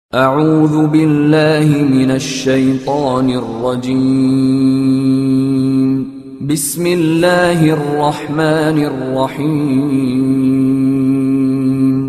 أعوذ بالله من الشيطان الرجيم بسم الله الرحمن الرحيم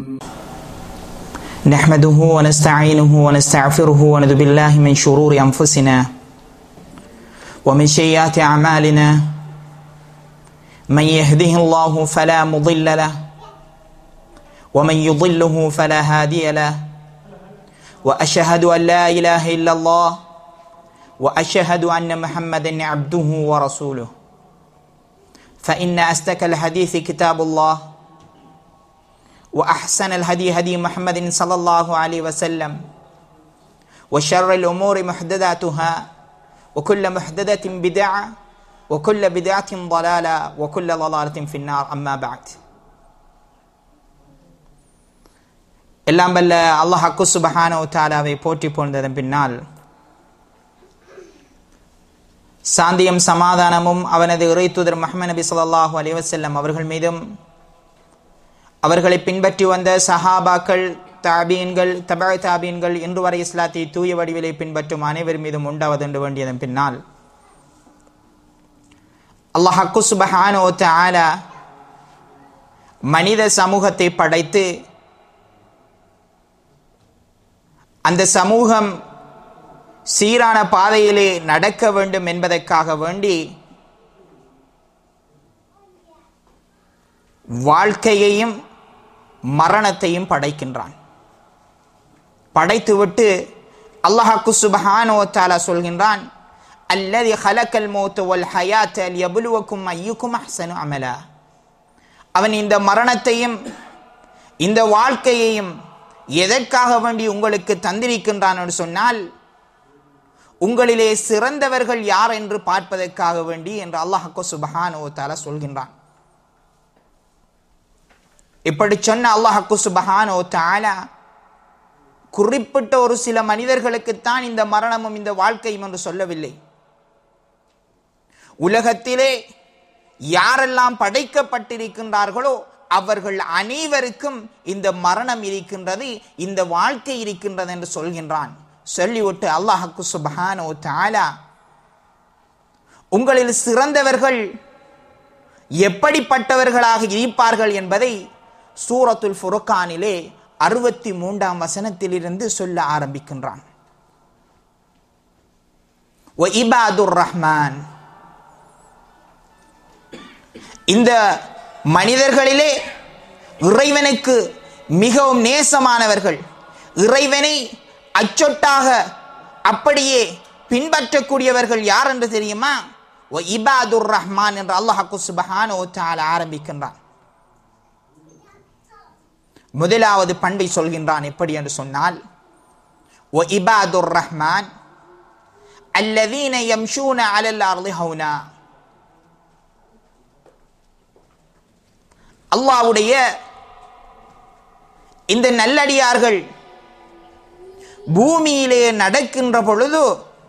نحمده ونستعينه ونستغفره ونذ بالله من شرور أنفسنا ومن سيئات أعمالنا من يهده الله فلا مضل له ومن يضله فلا هادي له وأشهد أن لا إله إلا الله وأشهد أن محمدا عبده ورسوله فإن أستك الحديث كتاب الله وأحسن الهدي هدي محمد صلى الله عليه وسلم وشر الأمور محدثاتها وكل محدثة بدعة وكل بدعة ضلالة وكل ضلالة في النار أما بعد எல்லாம் வல்ல அல்லாஹ் அக்கு சுபஹானோ தாலாவை போற்றி போன்றதன் பின்னால் சாந்தியம் சமாதானமும் அவனது இறை தூதர் முஹம்மது நபி ஸல்லல்லாஹு அலைஹி வஸல்லம் அவர்கள் மீதும் அவர்களை பின்பற்றி வந்த சஹாபாக்கள் தாபீன்கள் தபா தாபீன்கள் இன்று வரை இஸ்லாத்தை தூய வடிவிலை பின்பற்றும் அனைவர் மீதும் உண்டாவதென்று வேண்டியதன் பின்னால் அல்லாஹ் அக்கு சுபஹானோ தாலா மனித சமூகத்தை படைத்து அந்த சமூகம் சீரான பாதையிலே நடக்க வேண்டும் என்பதற்காக வேண்டி வாழ்க்கையையும் மரணத்தையும் படைக்கின்றான் படைத்துவிட்டு அல்லாஹாக்கு சுபஹானோ தாலா சொல்கின்றான் அல்லது ஹலக்கல் மௌத்து வல் ஹயாத் அல் எபுலுவக்கும் ஐயுக்கும் அஹ்சனு அமலா அவன் இந்த மரணத்தையும் இந்த வாழ்க்கையையும் எதற்காக வேண்டி உங்களுக்கு தந்திருக்கின்றான் என்று சொன்னால் உங்களிலே சிறந்தவர்கள் யார் என்று பார்ப்பதற்காக வேண்டி என்று அல்லாஹோ சுபஹானோ தாலா சொல்கின்றான் இப்படி சொன்ன அல்லாஹு சுபஹானோ தாலா குறிப்பிட்ட ஒரு சில மனிதர்களுக்குத்தான் இந்த மரணமும் இந்த வாழ்க்கையும் என்று சொல்லவில்லை உலகத்திலே யாரெல்லாம் படைக்கப்பட்டிருக்கின்றார்களோ அவர்கள் அனைவருக்கும் இந்த மரணம் இருக்கின்றது இந்த வாழ்க்கை இருக்கின்றது என்று சொல்கின்றான் சொல்லிவிட்டு அல்லாஹக்கு சுபஹானோ தாலா உங்களில் சிறந்தவர்கள் எப்படிப்பட்டவர்களாக இருப்பார்கள் என்பதை சூரத்துல் ஃபுருக்கானிலே அறுபத்தி மூன்றாம் வசனத்திலிருந்து சொல்ல ஆரம்பிக்கின்றான் இபாதுர் ரஹ்மான் இந்த மனிதர்களிலே இறைவனுக்கு மிகவும் நேசமானவர்கள் இறைவனை அச்சொட்டாக அப்படியே பின்பற்றக்கூடியவர்கள் யார் என்று தெரியுமா ஓ இபாதுர் ரஹ்மான் என்று அல்லாஹாக்கு சுபஹான் ஓத்தால் ஆரம்பிக்கின்றான் முதலாவது பண்பை சொல்கின்றான் எப்படி என்று சொன்னால் ஓ இபாதுர் ரஹ்மான் அல்லதீன யம்ஷூன அலல் அர்லி ஹவுனா அல்லாவுடைய இந்த நல்லடியார்கள் பூமியிலே நடக்கின்ற பொழுது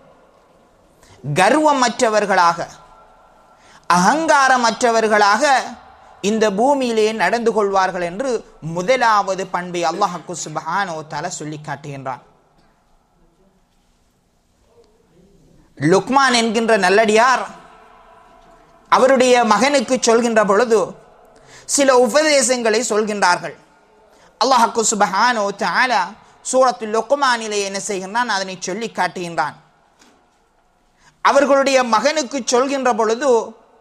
கர்வமற்றவர்களாக அகங்காரமற்றவர்களாக இந்த பூமியிலே நடந்து கொள்வார்கள் என்று முதலாவது பண்பை அல்லாஹு சுபஹானோ தல சொல்லி காட்டுகின்றான் லுக்மான் என்கின்ற நல்லடியார் அவருடைய மகனுக்கு சொல்கின்ற பொழுது சில உபதேசங்களை சொல்கின்றார்கள் அல்லாஹு சுபஹானோ தாலா சூரத்து லொக்குமானிலே என்ன செய்கின்றான் அதனை சொல்லி காட்டுகின்றான் அவர்களுடைய மகனுக்கு சொல்கின்ற பொழுது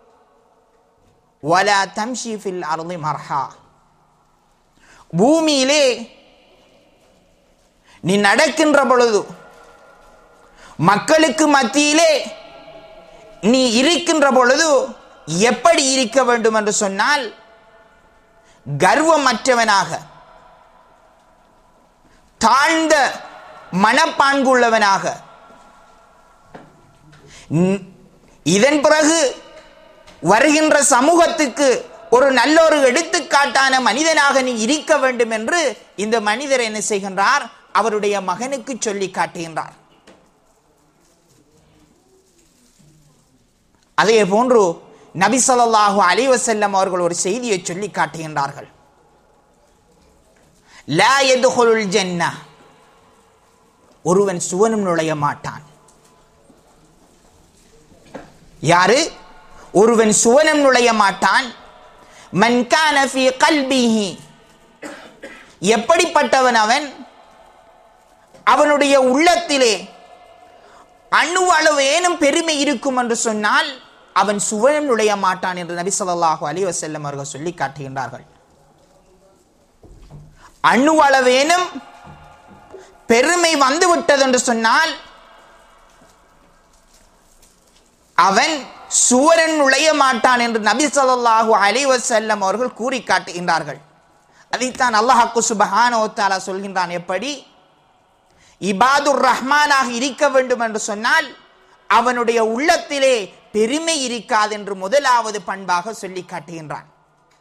வலா தம்ஷி ஃபில் அருளி மர்ஹா பூமியிலே நீ நடக்கின்ற பொழுது மக்களுக்கு மத்தியிலே நீ இருக்கின்ற பொழுது எப்படி இருக்க வேண்டும் என்று சொன்னால் கர்வமற்றவனாக தாழ்ந்த மனப்பான்புள்ளவனாக இதன் பிறகு வருகின்ற சமூகத்துக்கு ஒரு நல்ல ஒரு எடுத்துக்காட்டான மனிதனாக நீ இருக்க வேண்டும் என்று இந்த மனிதர் என்ன செய்கின்றார் அவருடைய மகனுக்கு சொல்லி காட்டுகின்றார் அதே போன்று நபி சொல்லாஹு அலிவசல்லம் அவர்கள் ஒரு செய்தியை சொல்லி காட்டுகின்றார்கள் லா எதுகொலுல் ஜன்னா ஒருவன் சுவனம் நுழைய மாட்டான் யாரு ஒருவன் சுவனம் நுழைய மாட்டான் மன் கான ஃபீ கல்பிஹி எப்படிப்பட்டவன் அவன் அவனுடைய உள்ளத்திலே அணு அளவேனும் பெருமை இருக்கும் என்று சொன்னால் அவன் சுவனம் நுழைய மாட்டான் என்று நபி ஸல்லல்லாஹு அலைஹி வஸல்லம் அவர்கள் சொல்லி காட்டுகின்றார்கள் அணு அளவேனும் பெருமை வந்து விட்டது என்று சொன்னால் அவன் சுவரன் நுழைய மாட்டான் என்று நபி ஸல்லல்லாஹு அலைஹி வஸல்லம் அவர்கள் கூறி காட்டுகின்றார்கள் அதைத்தான் அல்லாஹ் சுபஹானஹு வ தஆலா சொல்கின்றான் எப்படி இபாதுர் ரஹ்மானாக இருக்க வேண்டும் என்று சொன்னால் அவனுடைய உள்ளத்திலே பெருமை இருக்காது என்று முதலாவது பண்பாக சொல்லி காட்டுகின்றான்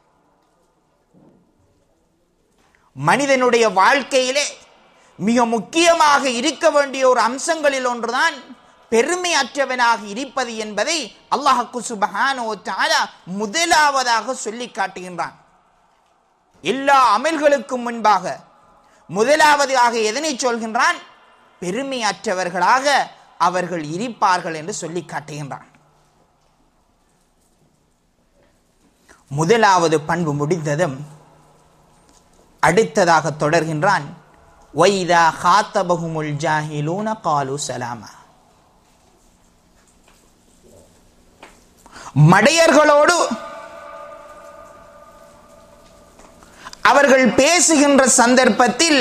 மனிதனுடைய வாழ்க்கையிலே மிக முக்கியமாக இருக்க வேண்டிய ஒரு அம்சங்களில் ஒன்றுதான் பெருமையற்றவனாக இருப்பது என்பதை அல்லாஹு சுபஹானோ தஆலா முதலாவதாக சொல்லி காட்டுகின்றான் எல்லா அமல்களுக்கும் முன்பாக முதலாவதாக எதனை சொல்கின்றான் பெருமையற்றவர்களாக அவர்கள் இருப்பார்கள் என்று சொல்லி காட்டுகின்றான் முதலாவது பண்பு முடிந்ததும் அடுத்ததாக தொடர்கின்றான் வைதா ஹாத்தபகுமுல் ஜாஹிலூன காலு சலாமா மடையர்களோடு அவர்கள் பேசுகின்ற சந்தர்ப்பத்தில்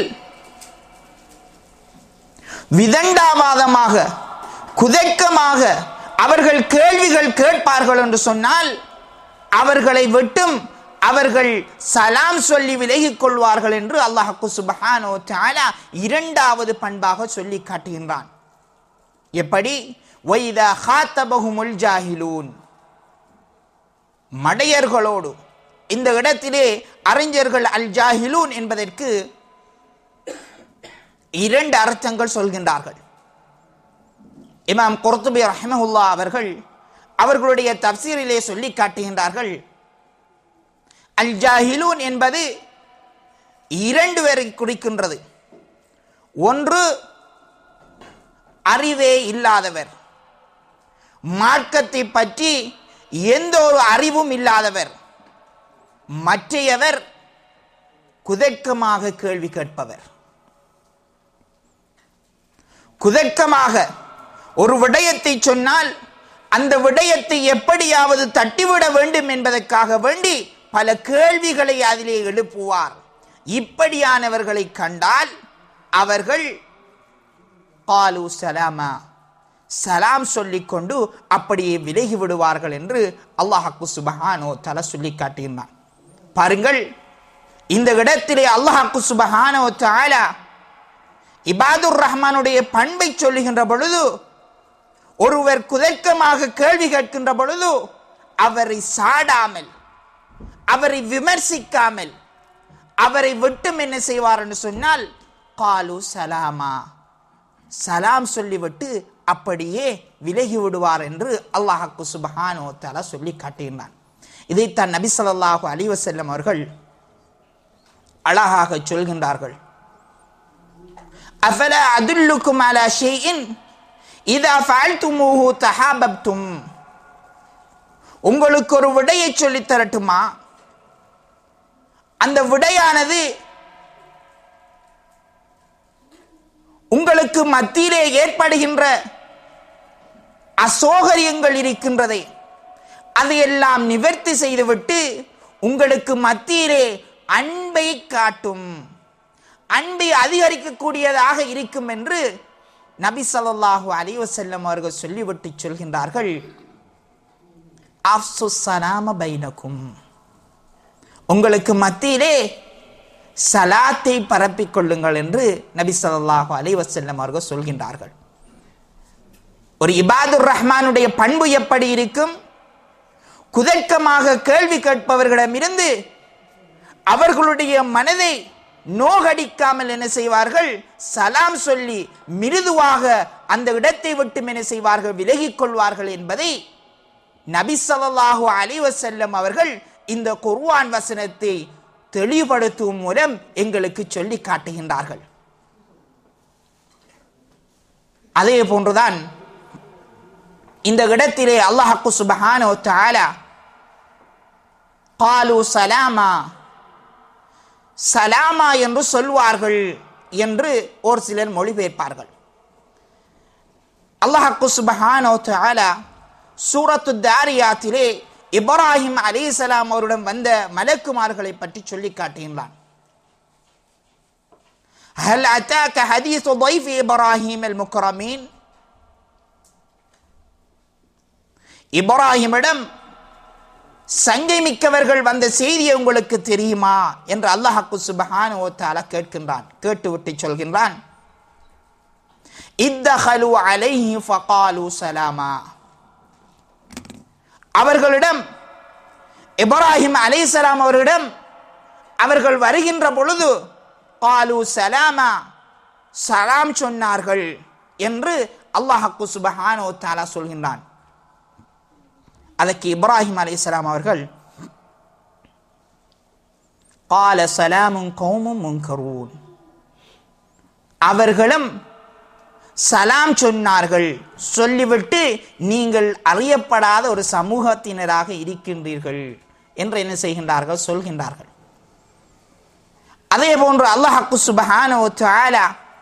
விதண்டாவாதமாக குதக்கமாக அவர்கள் கேள்விகள் கேட்பார்கள் என்று சொன்னால் அவர்களை விட்டும் அவர்கள் சலாம் சொல்லி விலகிக் கொள்வார்கள் என்று அல்லாஹு சுபஹானோ தஆலா இரண்டாவது பண்பாக சொல்லி காட்டுகின்றான் எப்படி வைதா ஹாத்தபகுமுல் ஜாஹிலூன் மடையர்களோடு இந்த இடத்திலே அறிஞர்கள் அல் ஜாஹிலூன் என்பதற்கு இரண்டு அர்த்தங்கள் சொல்கின்றார்கள் இமாம் குர்துபி ரஹ்மஹுல்லா அவர்கள் அவர்களுடைய தப்சீரிலே சொல்லி காட்டுகின்றார்கள் அல் ஜாஹிலூன் என்பது இரண்டு பேரை குறிக்கின்றது ஒன்று அறிவே இல்லாதவர் மார்க்கத்தை பற்றி எந்த ஒரு அறிவும் இல்லாதவர் மற்றையவர் குதர்க்கமாக கேள்வி கேட்பவர் குதர்க்கமாக ஒரு விடயத்தை சொன்னால் அந்த விடயத்தை எப்படியாவது தட்டிவிட வேண்டும் என்பதற்காக வேண்டி பல கேள்விகளை அதிலே எழுப்புவார் இப்படியானவர்களை கண்டால் அவர்கள் காலு சலாமா சலாம் சொல்லிக்கொண்டு அப்படியே விலகி விடுவார்கள் என்று அல்லாஹாக்கு சுபஹானோ தல சொல்லி காட்டியிருந்தான் பாருங்கள் இந்த இடத்திலே அல்லாஹாக்கு சுபஹானோ தாலா இபாதுர் ரஹ்மானுடைய பண்பை சொல்லுகின்ற பொழுது ஒருவர் குதர்க்கமாக கேள்வி கேட்கின்ற பொழுது அவரை சாடாமல் அவரை விமர்சிக்காமல் அவரை விட்டும் என்ன செய்வார் என்று சொன்னால் காலு சலாமா சலாம் சொல்லிவிட்டு அப்படியே விலகி விடுவார் என்று அல்லாஹாக்கு சுபஹானோ தலா சொல்லி காட்டியிருந்தான் இதைத்தான் நபி ஸல்லல்லாஹு அலைஹி வஸல்லம் அவர்கள் அழகாக சொல்கின்றார்கள் அஃபல அதுல்லுக்கும் அலா ஷைஇன் இதா ஃபஅல்துமூஹு தஹாபப்தும் உங்களுக்கு ஒரு விடையை சொல்லித் தரட்டுமா அந்த விடையானது உங்களுக்கு மத்தியிலே ஏற்படுகின்ற அசோகரியங்கள் இருக்கின்றதே அதையெல்லாம் நிவர்த்தி செய்துவிட்டு உங்களுக்கு மத்தியிலே அன்பை காட்டும் அன்பை அதிகரிக்கக்கூடியதாக இருக்கும் என்று நபி ஸல்லல்லாஹு அலைஹி வஸல்லம் அவர்கள் சொல்லிவிட்டு சொல்கின்றார்கள் அஃப்சு சலாம பைனக்கும் உங்களுக்கு மத்தியிலே சலாத்தை பரப்பிக் கொள்ளுங்கள் என்று நபி ஸல்லல்லாஹு அலைஹி வஸல்லம் அவர்கள் சொல்கின்றார்கள் ஒரு இபாதுர் ரஹ்மானுடைய பண்பு எப்படி இருக்கும் குதர்க்கமாக கேள்வி கேட்பவர்களிடமிருந்து அவர்களுடைய மனதை நோகடிக்காமல் என்ன செய்வார்கள் சலாம் சொல்லி மிருதுவாக அந்த இடத்தை விட்டு என்ன செய்வார்கள் விலகிக் கொள்வார்கள் என்பதை நபி ஸல்லல்லாஹு அலைஹி வஸல்லம் அவர்கள் இந்த குர்ஆன் வசனத்தை தெளிவுபடுத்தும் மூலம் எங்களுக்கு சொல்லி காட்டுகின்றார்கள் அதே போன்றுதான் இந்த இடத்திலே அல்லாஹு சுபஹானோ தஆலா காலு சலாமா சலாமா என்று சொல்வார்கள் என்று ஒரு சிலர் மொழிபெயர்ப்பார்கள் அல்லாஹு சுபஹானோ தஆலா சூரத்து தாரியாத்திலே இப்ராஹிம் அலைஹிஸ்ஸலாம் அவரிடம் வந்த மலக்குமார்களை பற்றி சொல்லி காட்டுகின்றான் هل أتاك حديث ضيف إبراهيم المكرمين இப்ராஹிமிடம் சங்கை மிக்கவர்கள் வந்த செய்தி உங்களுக்கு தெரியுமா என்று அல்லாஹாக்கு சுபஹான ஓத்தால கேட்கின்றான் கேட்டுவிட்டு சொல்கின்றான் இத்தஹலு அலைஹி ஃபகாலு சலாமா அவர்களிடம் இப்ராஹிம் அலைஹிஸ்ஸலாம் அவர்களிடம் அவர்கள் வருகின்ற பொழுது காலு சலாமா சலாம் சொன்னார்கள் என்று அல்லாஹாக்கு சுபஹானோ தாலா சொல்கின்றான் அதற்கு இப்ராஹிம் அலைஹிஸ்ஸலாம் அவர்கள் கால சலாமும் கௌமும் முன்கரூன் அவர்களும் சலாம் சொன்னார்கள் சொல்லிவிட்டு நீங்கள் அறியப்படாத ஒரு சமூகத்தினராக இருக்கின்றீர்கள் என்று என்ன செய்கின்றார்கள் சொல்கின்றார்கள் அதே போன்று அல்லாஹாக்கு சுபஹானோ தாலா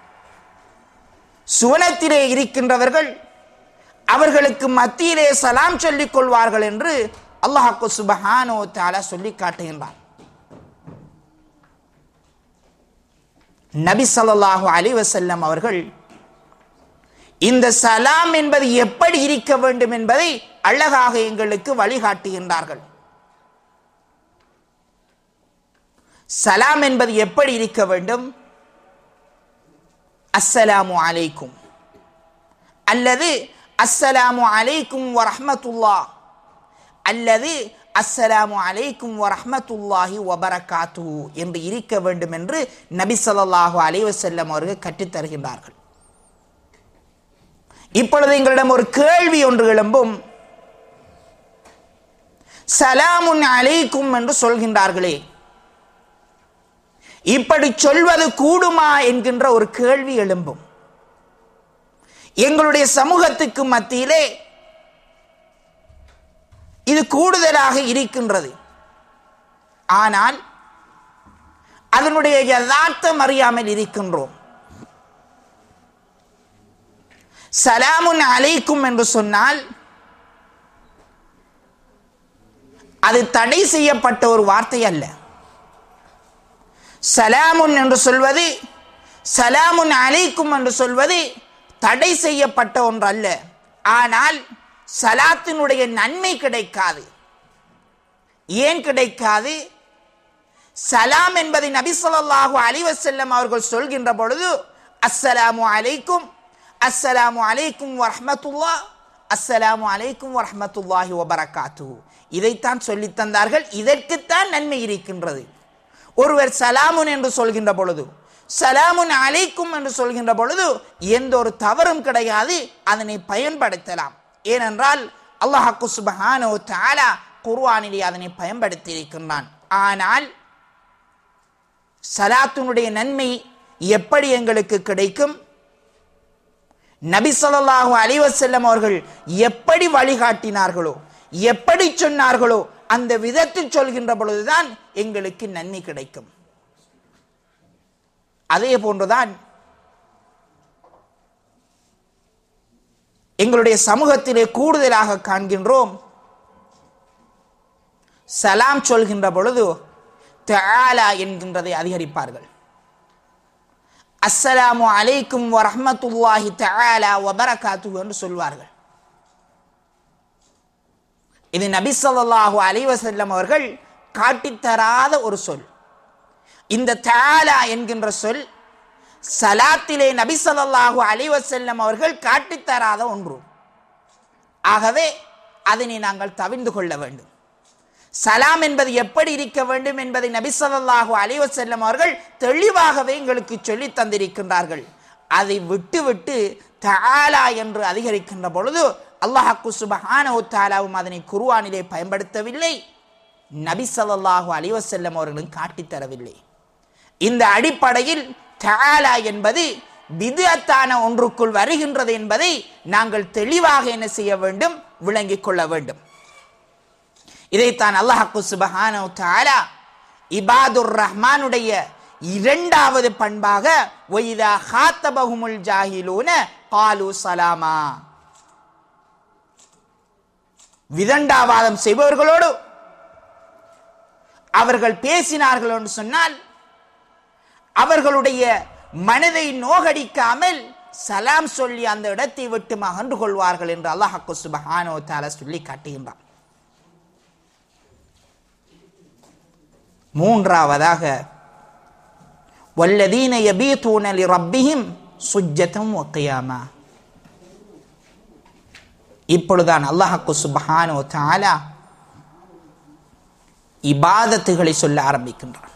சுவனத்திலே இருக்கின்றவர்கள் அவர்களுக்கு மத்தியிலே சலாம் சொல்லிக் கொள்வார்கள் என்று அல்லாஹாக்கு சுபஹானோ தாலா சொல்லி காட்டுகின்றான் நபி ஸல்லல்லாஹு அலைஹி வஸல்லம் அவர்கள் இந்த சலாம் என்பது எப்படி இருக்க வேண்டும் என்பதை அழகாக எங்களுக்கு வழிகாட்டுகின்றார்கள் சலாம் என்பது எப்படி இருக்க வேண்டும் அஸ்ஸலாமு அலைக்கும் அல்லது அஸ்ஸலாமு அலைக்கும் வரஹ்மத்துல்லா அல்லது அஸ்ஸலாமு அலைக்கும் வரஹ்மத்துல்லாஹி வபரகாத்து என்று இருக்க வேண்டும் என்று நபி ஸல்லல்லாஹு அலைஹி வஸல்லம் அவர்கள் கற்றுத் தருகின்றார்கள் இப்பொழுது எங்களிடம் ஒரு கேள்வி ஒன்று எழும்பும் சலாமுன் அலைக்கும் என்று சொல்கின்றார்களே இப்படி சொல்வது கூடுமா என்கின்ற ஒரு கேள்வி எழும்பும் எங்களுடைய சமூகத்துக்கு மத்தியிலே இது கூடுதலாக இருக்கின்றது ஆனால் அதனுடைய யதார்த்தம் அறியாமல் இருக்கின்றோம் சலாமுன் அலைக்கும் என்று சொன்னால் அது தடை செய்யப்பட்ட ஒரு வார்த்தை அல்ல சலாமுன் என்று சொல்வது சலாமுன் அலைக்கும் என்று சொல்வது தடை செய்யப்பட்ட ஒன்று அல்ல ஆனால் சலாத்தினுடைய நன்மை கிடைக்காது ஏன் கிடைக்காது சலாம் என்பதை நபி ஸல்லல்லாஹு அலைஹி வஸல்லம் அவர்கள் சொல்கின்ற பொழுது அஸ்ஸலாமு அலைக்கும் அஸ்ஸலாமு அலைக்கும் வரஹ்மத்துல்லாஹ் அஸ்ஸலாமு அலைக்கும் வரஹ்மத்துல்லாஹி வபரகாத்து இதைத்தான் சொல்லித் தந்தார்கள் இதற்குத்தான் நன்மை இருக்கின்றது ஒருவர் சலாமுன் என்று சொல்கின்ற பொழுது சலாமுன் அலைக்கும் என்று சொல்கின்ற பொழுது எந்த ஒரு தவறும் கிடையாது அதனை பயன்படுத்தலாம் ஏனென்றால் அல்லாஹாக்கு சுபஹானோ தாலா குர்ஆனிலே அதனை பயன்படுத்தி இருக்கின்றான் ஆனால் சலாத்தினுடைய நன்மை எப்படி எங்களுக்கு கிடைக்கும் நபி ஸல்லல்லாஹு அலைஹி வஸல்லம் அவர்கள் எப்படி வழிகாட்டினார்களோ எப்படி சொன்னார்களோ அந்த விதத்தில் சொல்கின்ற பொழுதுதான் எங்களுக்கு நன்மை கிடைக்கும் அதே போன்றுதான் எங்களுடைய சமூகத்திலே கூடுதலாக காண்கின்றோம் சலாம் சொல்கின்ற பொழுது தஆலா என்கின்றதை அதிகரிப்பார்கள் அஸ்ஸலாமு அலைக்கும் வரஹ்மத்துல்லாஹி தஆலா வபரகாத்துஹு என்று சொல்வார்கள் இது நபி ஸல்லல்லாஹு அலைஹி வஸல்லம் அவர்கள் காட்டித்தராத ஒரு சொல் இந்த தஆலா என்கின்ற சொல் சலாத்திலே நபி ஸல்லல்லாஹு அலைஹி வஸல்லம் அவர்கள் காட்டித்தராத ஒன்று ஆகவே அதனை நாங்கள் தவிர்ந்து கொள்ள வேண்டும் சலாம் என்பது எப்படி இருக்க வேண்டும் என்பதை நபி ஸல்லல்லாஹு அலைஹி வஸல்லம் அவர்கள் தெளிவாகவே எங்களுக்கு சொல்லி தந்திருக்கின்றார்கள் அதை விட்டு விட்டு தஆலா என்று அதிகரிக்கின்ற பொழுது அல்லாஹ்க்கு சுப்ஹானஹு தஆலாவும் அதனை குர்ஆனிலே பயன்படுத்தவில்லை நபி ஸல்லல்லாஹு அலைஹி வஸல்லம் அவர்களும் காட்டித் தரவில்லை இந்த அடிப்படையில் தஆலா என்பது பிதுஅத்தான ஒன்றுக்குள் வருகின்றது என்பதை நாங்கள் தெளிவாக என்ன செய்ய வேண்டும் விளங்கிக் கொள்ள வேண்டும் இதைத்தான் அல்லாஹு சுபஹானஹு தஆலா இபாதுர் ரஹ்மானுடைய இரண்டாவது பண்பாக ஒய்தா ஹாத்தபஹுமுல் ஜாஹிலூன காலு சலாமா விதண்டாவாதம் செய்பவர்களோடு அவர்கள் பேசினார்கள் என்று சொன்னால் அவர்களுடைய மனதை நோகடிக்காமல் சலாம் சொல்லி அந்த இடத்தை விட்டு அகன்று கொள்வார்கள் என்று அல்லாஹு சுபஹானோ தால சொல்லி காட்டுகின்றான் மூன்றாவதாக வல்லதீன யபீதூன லிரப்பிஹிம் சுஜ்ஜதம் வ கியாமா இப்பொழுதுதான் அல்லாஹு சுபஹானோ தாலா இபாதத்துகளை சொல்ல ஆரம்பிக்கின்றான்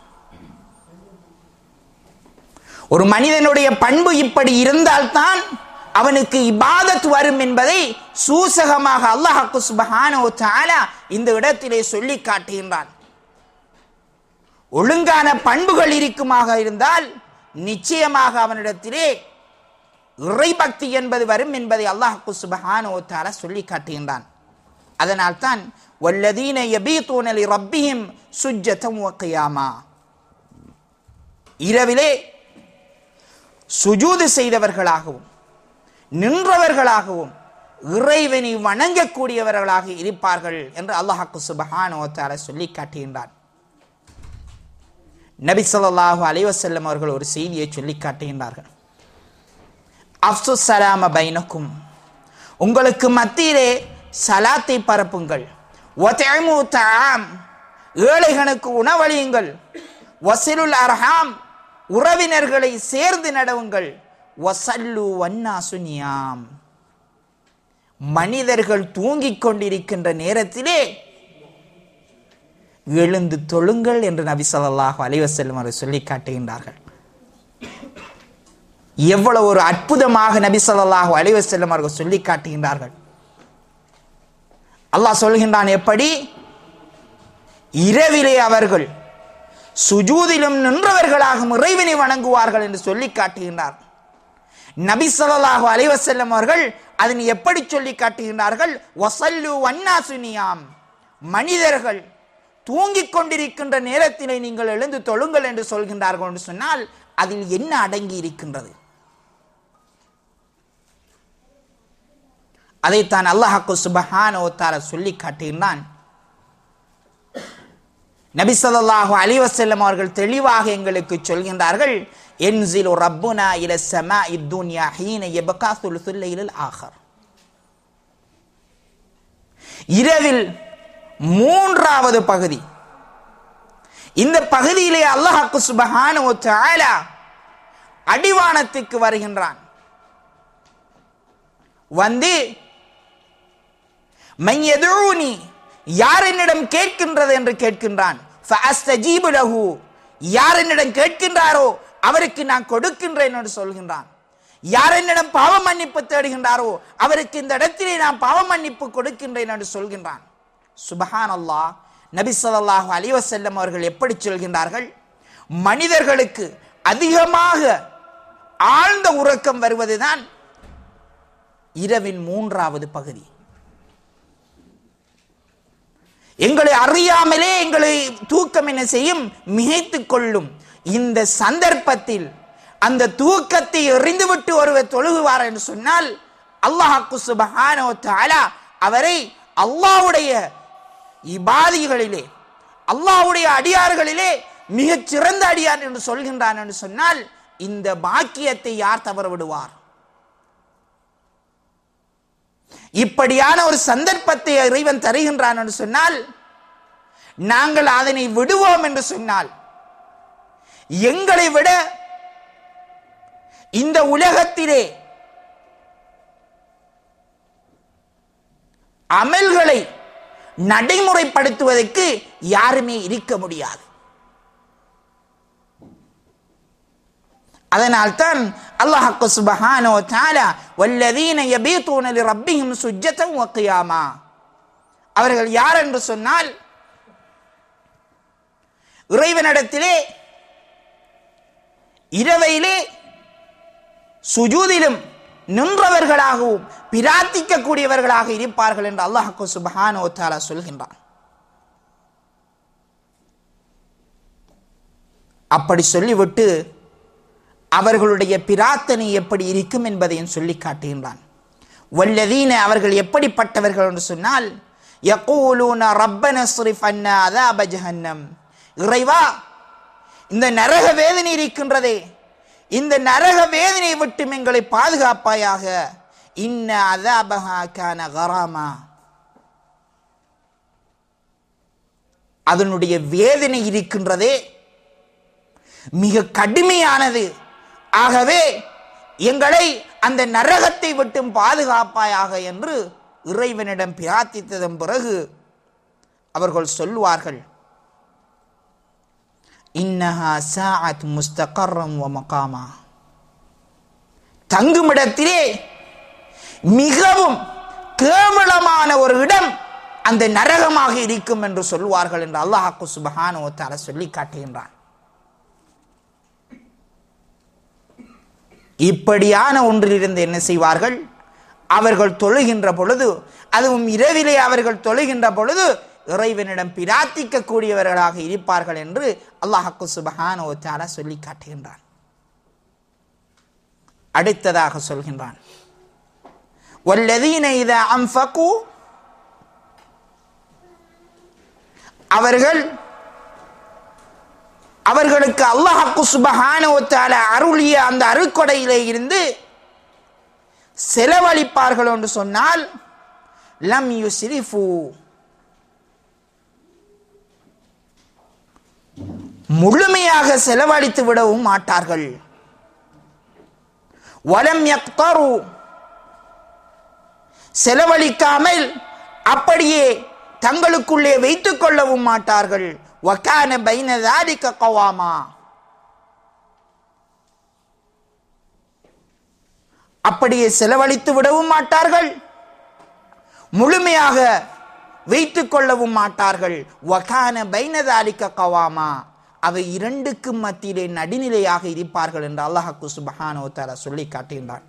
ஒரு மனிதனுடைய பண்பு இப்படி இருந்தால்தான் அவனுக்கு இபாதத் வரும் என்பதை சூசகமாக அல்லாஹு சுபஹானோ தாலா இந்த இடத்திலே சொல்லி காட்டுகின்றான் ஒழுங்கான பண்புகள் இருக்குமாக இருந்தால் நிச்சயமாக அவனிடத்திலே இறைபக்தி என்பது வரும் என்பதை அல்லாஹு சுபஹானோ தாலா சொல்லி காட்டுகின்றான் அதனால் தான் வல்லதீன யபீதூன லிரப்பிஹிம் சுஜ்ஜதம் வ கியாமா இரவிலே சுஜூது செய்தவர்களாகவும் நின்றவர்களாகவும் இறைவனை வணங்கக்கூடியவர்களாக இருப்பார்கள் என்று அல்லாஹாக்கு சுபஹானோ தால சொல்லி காட்டுகின்றான் நபி ஸல்லல்லாஹு அலைஹி வஸல்லம் அவர்கள் ஒரு செய்தியை சொல்லி காட்டுகின்றார்கள் அப்சு சலாம பைனக்கும் உங்களுக்கு மத்தியிலே சலாத்தை பரப்புங்கள் ஒத்தேமு தாம் ஏழைகளுக்கு உணவளியுங்கள் வசிலுல் அர்ஹாம் உறவினர்களை சேர்ந்து நடவுங்கள் வசல்லு வன்னா சுனியாம் மனிதர்கள் தூங்கிக் கொண்டிருக்கின்ற நேரத்திலே எழுந்து தொழுங்கள் என்று நபி ஸல்லல்லாஹு அலைஹி வஸல்லம் அவர்கள் சொல்லி காட்டுகின்றார்கள் எவ்வளவு ஒரு அற்புதமாக நபி ஸல்லல்லாஹு அலைஹி வஸல்லம் அவர்கள் சொல்லி காட்டுகின்றார்கள் அல்லாஹ் சொல்கின்றான் எப்படி இரவிலே அவர்கள் சுஜூதிலும் நின்றவர்களாக இறைவனை வணங்குவார்கள் என்று சொல்லி காட்டுகின்றார் நபி ஸல்லல்லாஹு அலைஹி வஸல்லம் அவர்கள் அதனை எப்படி சொல்லி காட்டுகின்றார்கள் வசல்லு வன்னாசுனியாம் மனிதர்கள் தூங்கிக் கொண்டிருக்கின்ற நேரத்திலே நீங்கள் எழுந்து தொழுங்கள் என்று சொல்கின்றார்கள் என்று சொன்னால் அதில் என்ன அடங்கி இருக்கின்றது அதைத்தான் அல்லாஹாக்கு சுபஹானோ தார சொல்லி காட்டுகின்றான் நபி ஸல்லல்லாஹு அலைஹி வஸல்லம் அவர்கள் தெளிவாக எங்களுக்கு சொல்கின்றார்கள் என்சிலு ரப்புனா இல ஸமா இத்துன்யா ஹீன யபகா சுல்சுல் லைலில் ஆகர் இரவில் மூன்றாவது பகுதி இந்த பகுதியிலே அல்லாஹ்க்கு சுபஹானஹு தஆலா அடிவானத்துக்கு வருகின்றான் வந்து மைன் யதுஊனி யார் என்னிடம் கேட்கின்றது என்று கேட்கின்றான் ஃபஅஸ்தஜீபு லஹு யார் என்னிடம் கேட்கின்றாரோ அவருக்கு நான் கொடுக்கின்றேன் என்று சொல்கின்றான் யார் என்னிடம் பாவ மன்னிப்பு தேடுகின்றாரோ அவருக்கு இந்த இடத்திலே நான் பாவ மன்னிப்பு கொடுக்கின்றேன் என்று சொல்கின்றான் சுபஹான் அல்லாஹ் நபி ஸல்லல்லாஹு அலைஹி வஸல்லம் அவர்கள் எப்படி சொல்கின்றார்கள் மனிதர்களுக்கு அதிகமாக ஆழ்ந்த உறக்கம் வருவதுதான் இரவின் மூன்றாவது பகுதி எங்களை அறியாமலே எங்களை தூக்கம் என்ன செய்யும் மிகைத்துக் கொள்ளும் இந்த சந்தர்ப்பத்தில் அந்த தூக்கத்தை எறிந்துவிட்டு ஒருவர் தொழுகுவார் என்று சொன்னால் அல்லாஹாக்கு சுபஹானோ தாலா அவரை அல்லாஹ்வுடைய இபாதிகளிலே அல்லாஹ்வுடைய அடியார்களிலே மிகச் சிறந்த அடியார் என்று சொல்கின்றான் என்று சொன்னால் இந்த பாக்கியத்தை யார் தவற விடுவார் இப்படியான ஒரு சந்தர்ப்பத்தை இறைவன் தருகின்றான் என்று சொன்னால் நாங்கள் அதனை விடுவோம் என்று சொன்னால் எங்களை விட இந்த உலகத்திலே அமல்களை நடைமுறைப்படுத்துவதற்கு யாருமே இருக்க முடியாது அதனால்தான் அல்லாஹ் சுபஹானோ தாலா வல்லதீன யபீதூன லிரப்பிஹிம் சுஜ்ஜதன் வ கியாமா அவர்கள் யார் என்று சொன்னால் இறைவனிடத்திலே இரவையிலே சுஜூதிலும் நின்றவர்களாகவும் பிரார்த்திக்கக்கூடியவர்களாக இருப்பார்கள் என்று அல்லாஹு சுபஹானோ தாலா சொல்கின்றான் அப்படி சொல்லிவிட்டு அவர்களுடைய பிரார்த்தனை எப்படி இருக்கும் என்பதையும் சொல்லி காட்டுகின்றான் வல்லதீன அவர்கள் எப்படிப்பட்டவர்கள் என்று சொன்னால் யகூலூன ரப்பன ஸ்ரிஃப் அன்னா அதாப ஜஹன்னம் இறைவா இந்த நரக வேதனை இருக்கின்றதே இந்த நரக வேதனை விட்டு எங்களை பாதுகாப்பாயாக இன்ன அதாபஹா கான கராமா அதனுடைய வேதனை இருக்கின்றதே மிக கடுமையானது ஆகவே எங்களை அந்த நரகத்தை விட்டும் பாதுகாப்பாயாக என்று இறைவனிடம் பிரார்த்தித்ததன் பிறகு அவர்கள் சொல்லுவார்கள் இன்னஹா சாஅத் முஸ்தகர்ரம் வ மகாமா தங்குமிடத்திலே மிகவும் கேவலமான ஒரு இடம் அந்த நரகமாக இருக்கும் என்று சொல்வார்கள் என்று அல்லாஹாக்கு சுபஹானோ தால சொல்லி காட்டுகின்றான் இப்படியான ஒன்றிலிருந்து என்ன செய்வார்கள் அவர்கள் தொழுகின்ற பொழுது அதுவும் இரவிலே அவர்கள் தொழுகின்ற பொழுது இறைவனிடம் பிரார்த்திக்க கூடியவர்களாக இருப்பார்கள் என்று அல்லாஹாக்கு சுபஹான் ஓத்தாரா சொல்லி காட்டுகின்றான் அடுத்ததாக சொல்கின்றான் வல்லதீன இத அம்ஃபகு அவர்கள் அவர்களுக்கு அல்லாஹாக்கு சுபஹான ஒத்தால அருளிய அந்த அருக்கொடையிலே இருந்து செலவழிப்பார்கள் என்று சொன்னால் லம் யுஸ்ரிஃபு முழுமையாக செலவழித்து விடவும் மாட்டார்கள் வலம் யக்தரு செலவழிக்காமல் அப்படியே தங்களுக்குள்ளே வைத்துக் கொள்ளவும் மாட்டார்கள் வக்கான பைன தாலிக்க கவாமா அப்படியே செலவழித்து விடவும் மாட்டார்கள் முழுமையாக வைத்துக் கொள்ளவும் மாட்டார்கள் வகான பைனதாலிக்க கவாமா அவை இரண்டுக்கும் மத்தியிலே நடுநிலையாக இருப்பார்கள் என்று அல்லாஹாக்கு சுபஹானோ தாரா சொல்லி காட்டுகின்றான்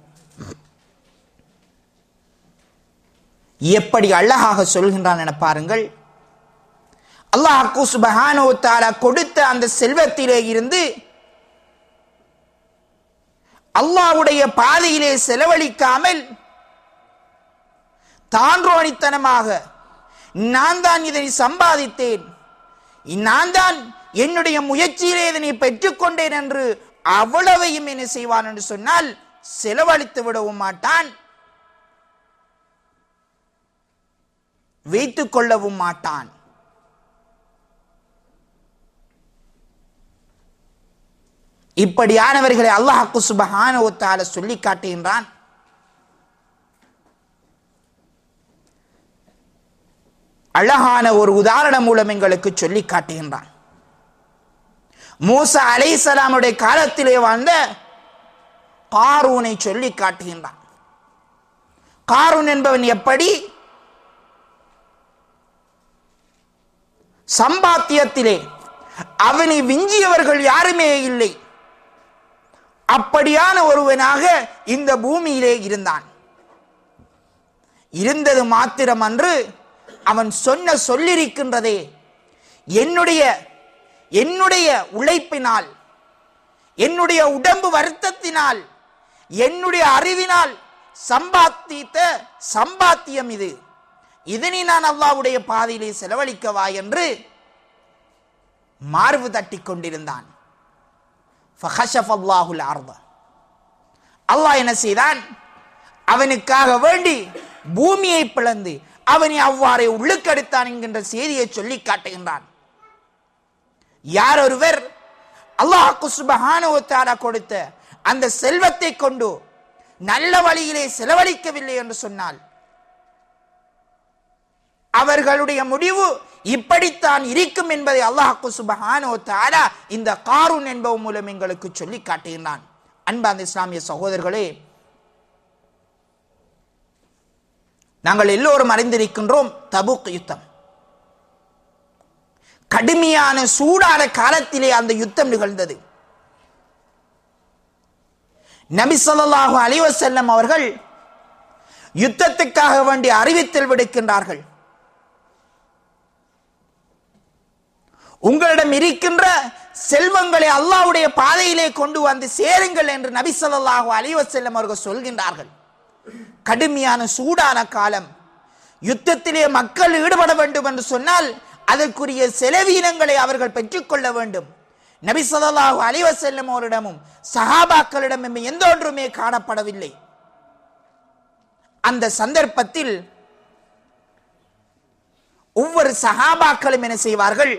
எப்படி அழகாக சொல்கின்றான் என பாருங்கள் அல்லாஹாக்கு சுபஹானோ தாரா கொடுத்த அந்த செல்வத்திலே இருந்து அல்லாஹ்வுடைய பாதையிலே செலவழிக்காமல் தான்றோணித்தனமாக நான் தான் இதனை சம்பாதித்தேன் நான் தான் என்னுடைய முயற்சியிலே இதனை பெற்றுக்கொண்டேன் என்று அவ்வளவையும் என்ன செய்வான் என்று சொன்னால் செலவழித்து விடவும் மாட்டான் வைத்துக் கொள்ளவும் மாட்டான் இப்படியானவர்களை அல்லாஹாக்கு சுபஹான ஒத்தால சொல்லி காட்டுகின்றான் அழகான ஒரு உதாரணம் மூலம் எங்களுக்கு சொல்லி காட்டுகின்றான் மூசா அலைசலாமுடைய காலத்திலே வாழ்ந்த காரூனை சொல்லி காட்டுகின்றான் காரூன் என்பவன் எப்படி சம்பாத்தியத்திலே அவனை விஞ்சியவர்கள் யாருமே இல்லை அப்படியான ஒருவனாக இந்த பூமியிலே இருந்தான் இருந்தது மாத்திரமன்று அவன் சொன்ன சொல்லிருக்கின்றதே என்னுடைய என்னுடைய உழைப்பினால் என்னுடைய உடம்பு வருத்தத்தினால் என்னுடைய அறிவினால் சம்பாத்தித்த சம்பாத்தியம் இது இதனை நான் அல்லாவுடைய பாதையிலே செலவழிக்கவா என்று மார்பு தட்டி கொண்டிருந்தான் அல்லாஹ் என்ன செய்தான் அவனுக்காக வேண்டி பூமியை பிளந்து அவனை அவ்வாறே உள்ளுக்கெடுத்தான் என்கின்ற செய்தியை சொல்லி காட்டுகின்றான் யார் ஒருவர் அல்லாஹ் சுபஹானுவத்தாரா கொடுத்த அந்த செல்வத்தை கொண்டு நல்ல வழியிலே செலவழிக்கவில்லை என்று சொன்னால் அவர்களுடைய முடிவு இப்படித்தான் இருக்கும் என்பதை அல்லாஹு சுபஹானோ தாரா இந்த காரூன் என்பவன் மூலம் எங்களுக்கு சொல்லி காட்டுகின்றான் அன்பாந்த இஸ்லாமிய சகோதரர்களே நாங்கள் எல்லோரும் அறிந்திருக்கின்றோம் தபுக் யுத்தம் கடுமையான சூடான காலத்திலே அந்த யுத்தம் நிகழ்ந்தது நபி ஸல்லல்லாஹு அலைஹி வஸல்லம் அவர்கள் யுத்தத்துக்காக வேண்டி அறிவித்தல் விடுக்கின்றார்கள் உங்களிடம் இருக்கின்ற செல்வங்களை அல்லாஹ்வுடைய பாதையிலே கொண்டு வந்து சேருங்கள் என்று நபி ஸல்லல்லாஹு அலைஹி வஸல்லம் அவர்கள் சொல்கின்றார்கள் கடுமையான சூடான காலம் யுத்தத்திலே மக்கள் ஈடுபட வேண்டும் என்று சொன்னால் அதற்குரிய செலவீனங்களை அவர்கள் பெற்றுக்கொள்ள வேண்டும் நபி ஸல்லல்லாஹு அலைஹி வஸல்லம் அவரிடமும் சஹாபாக்களிடமும் எந்த ஒன்றுமே காணப்படவில்லை அந்த சந்தர்ப்பத்தில் ஒவ்வொரு சஹாபாக்களும் என்ன செய்வார்கள்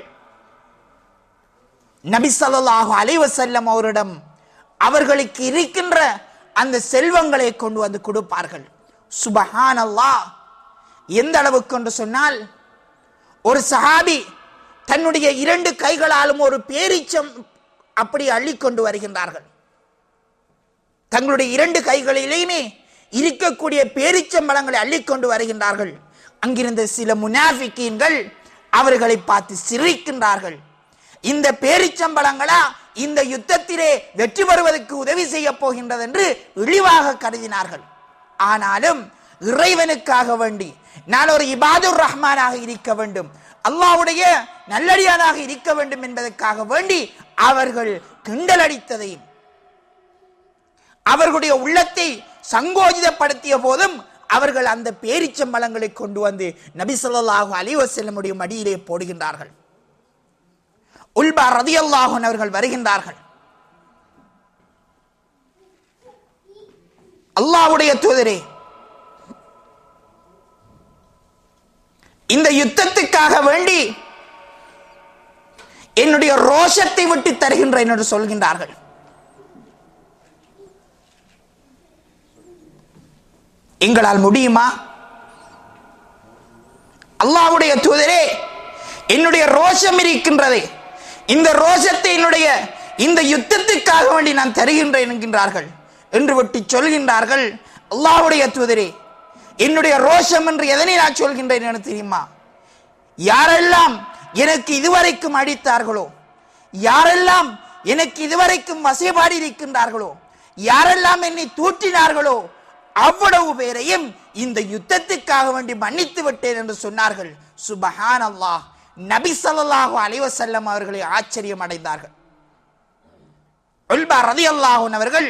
நபி ஸல்லல்லாஹு அலைஹி வஸல்லம் அவரிடம் அவர்களுக்கு இருக்கின்ற அந்த செல்வங்களை கொண்டு வந்து கொடுப்பார்கள் சுபஹானல்லாஹ் எந்த அளவுக்கு என்று சொன்னால் ஒரு சஹாபி தன்னுடைய இரண்டு கைகளாலும் ஒரு பேரிச்சம் அப்படி அள்ளிக்கொண்டு வருகின்றார்கள் தங்களுடைய இரண்டு கைகளிலேயுமே இருக்கக்கூடிய பேரிச்சம்பழங்களை அள்ளிக்கொண்டு வருகின்றார்கள் அங்கிருந்த சில முனாஃபிக்கீன்கள் அவர்களை பார்த்து சிரிக்கின்றார்கள் இந்த பேரிச்சம்பழங்களா இந்த யுத்தத்திலே வெற்றி பெறுவதற்கு உதவி செய்ய போகின்றது என்று இழிவாக கருதினார்கள் ஆனாலும் இறைவனுக்காக வேண்டி நான் ஒரு இபாதுர் ரஹ்மானாக இருக்க வேண்டும் அல்லாஹ்வுடைய நல்லடியானாக இருக்க வேண்டும் என்பதற்காக வேண்டி அவர்கள் கிண்டலடித்ததையும் அவர்களுடைய உள்ளத்தை சங்கோஜிதப்படுத்திய போதும் அவர்கள் அந்த பேரிச்சம்பழங்களை கொண்டு வந்து நபி ஸல்லல்லாஹு அலைஹி வஸல்லமுடைய மடியிலே போடுகின்றார்கள் உல்பா ரதியல்லாஹு அன்ஹு அவர்கள் வருகின்றார்கள் அல்லாஹ்வுடைய தூதரே இந்த யுத்தத்துக்காக வேண்டி என்னுடைய ரோஷத்தை விட்டு தருகின்றேன் என்று சொல்கின்றார்கள் எங்களால் முடியுமா அல்லாஹ்வுடைய தூதரே என்னுடைய ரோஷம் இருக்கின்றது இந்த ரோஷத்தை என்னுடைய இந்த யுத்தத்துக்காக வேண்டி நான் தருகின்றேன் என்கின்றார்கள் என்று விட்டு சொல்கின்றார்கள் அல்லாஹ்வுடைய தூதரே என்னுடைய ரோஷம் என்று எதனை நான் சொல்கின்றேன் என தெரியுமா யாரெல்லாம் எனக்கு இதுவரைக்கும் அடித்தார்களோ யாரெல்லாம் எனக்கு இதுவரைக்கும் வசைபாடி இருக்கின்றார்களோ யாரெல்லாம் என்னை தூற்றினார்களோ அவ்வளவு பேரையும் இந்த யுத்தத்துக்காக வேண்டி மன்னித்து விட்டேன் என்று சொன்னார்கள் சுபஹான் அல்லாஹ் நபி ஸல்லல்லாஹு அலைஹி வஸல்லம் அவர்களை ஆச்சரியம் அடைந்தார்கள் உல்பா ரலியல்லாஹு அன்ஹு அவர்கள்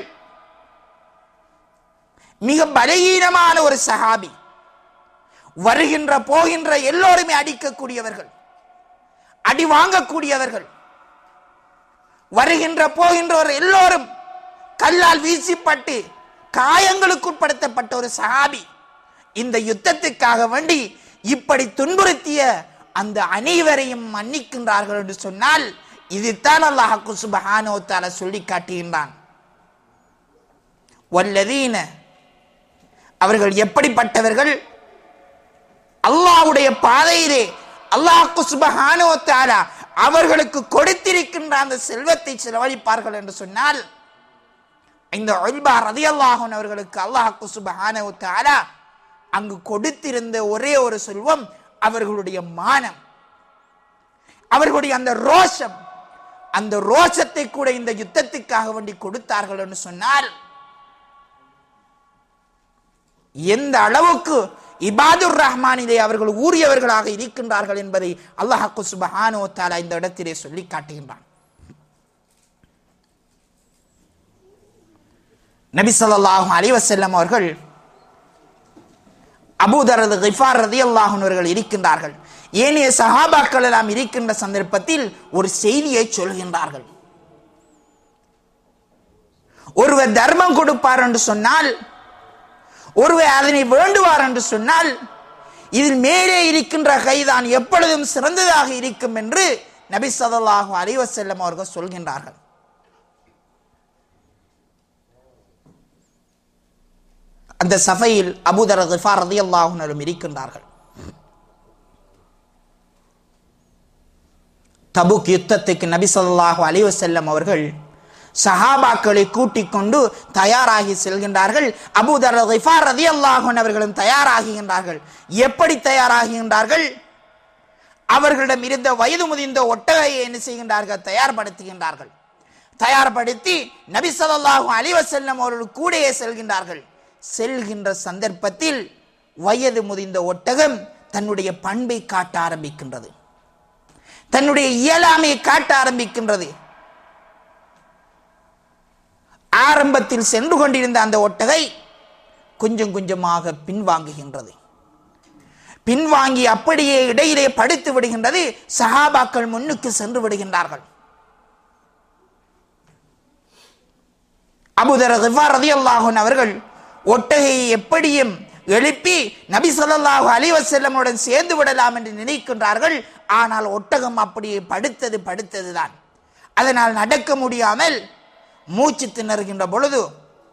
மிக பலகீனமான ஒரு சஹாபி வருகின்ற போகின்ற எல்லோருமே அடிக்கக்கூடியவர்கள் அடி வாங்கக்கூடியவர்கள் வருகின்ற போகின்றவர் எல்லோரும் கல்லால் வீசிப்பட்டு காயங்களுக்கு உட்படுத்தப்பட்ட ஒரு சஹாபி இந்த யுத்தத்துக்காக வேண்டி இப்படி துன்புறுத்திய அந்த அனைவரையும் மன்னிக்கின்றார்கள் என்று சொன்னால் இதுதான் அல்லாஹ் சுபஹானோ தால சொல்லி காட்டுகின்றான் வல்லதீன அவர்கள் எப்படிப்பட்டவர்கள் அல்லாஹ்வுடைய பாதையிலே அல்லாஹ்க்கு சுபஹானோ தாலா அவர்களுக்கு கொடுத்திருக்கின்ற அந்த செல்வத்தை செலவழிப்பார்கள் என்று சொன்னால் இந்த உல்பா ரதியல்லாஹன் அவர்களுக்கு அல்லாஹ்க்கு சுபஹானோ தாலா அங்கு கொடுத்திருந்த ஒரே ஒரு செல்வம் அவர்களுடைய மானம் அவர்களுடைய அந்த ரோஷம் அந்த ரோஷத்தை கூட இந்த யுத்தத்துக்காக வேண்டி கொடுத்தார்கள் என்று சொன்னால் எந்த அளவுக்கு இபாதுர் ரஹ்மானிலே அவர்கள் ஊறியவர்களாக இருக்கின்றார்கள் என்பதை அல்லாஹ் சுபஹானோ தாலா இந்த இடத்திலே சொல்லி காட்டுகின்றான் நபி ஸல்லல்லாஹு அலைஹி வஸல்லம் அவர்கள் அபூதரது கிஃபார் ரதியல்லாஹு அவர்கள் இருக்கின்றார்கள் ஏனைய சஹாபாக்கள் எல்லாம் இருக்கின்ற சந்தர்ப்பத்தில் ஒரு செய்தியை சொல்கின்றார்கள் ஒருவர் தர்மம் கொடுப்பார் என்று சொன்னால் ஒருவர் அதனை வேண்டுவார் என்று சொன்னால் இதில் மேலே இருக்கின்ற கைதான் எப்பொழுதும் சிறந்ததாக இருக்கும் என்று நபி ஸல்லல்லாஹு அலைஹி வஸல்லம் அவர்கள் சொல்கின்றார்கள் அந்த சபையில் அபூதர் கிஃபார் ரலியல்லாஹு அன்ஹும் இருக்கின்றார்கள் தபுக் யுத்தத்துக்கு நபி ஸல்லல்லாஹு அலைஹி வஸல்லம் அவர்கள் சஹாபாக்களை கூட்டிக் கொண்டு தயாராகி செல்கின்றார்கள் அபூதர் கிஃபார் ரலியல்லாஹு அன்ஹு அவர்களும் தயாராகுகின்றார்கள் எப்படி தயாராகுகின்றார்கள் அவர்களிடம் இருந்த வயது முதிர்ந்த ஒட்டகையை என்ன செய்கின்றார்கள் தயார்படுத்துகின்றார்கள் தயார்படுத்தி நபி ஸல்லல்லாஹு அலைஹி வஸல்லம் அவர்கள் கூடயே செல்கின்றார்கள் செல்கின்ற சந்தர்ப்பத்தில் வயது முதிர்ந்த ஒட்டகம் தன்னுடைய பண்பை காட்ட ஆரம்பிக்கின்றது தன்னுடைய இயலாமையை காட்ட ஆரம்பிக்கின்றது ஆரம்பத்தில் சென்று கொண்டிருந்த அந்த ஒட்டகை கொஞ்சம் கொஞ்சமாக பின்வாங்குகின்றது பின்வாங்கி அப்படியே இடையிலே படுத்து விடுகின்றது சஹாபாக்கள் முன்னுக்கு சென்று விடுகின்றார்கள் அபுதர் கிஃபார் ரலியல்லாஹு அன்ஹு அவர்கள் ஒட்டகையை எப்படியும் எழுப்பி நபி ஸல்லல்லாஹு அலைஹி வஸல்லமுடன் சேர்ந்து விடலாம் என்று நினைக்கின்றார்கள் ஆனால் ஒட்டகம் அப்படியே படுத்தது படுத்ததுதான் அதனால் நடக்க முடியாமல் மூச்சு திணறுகின்ற பொழுது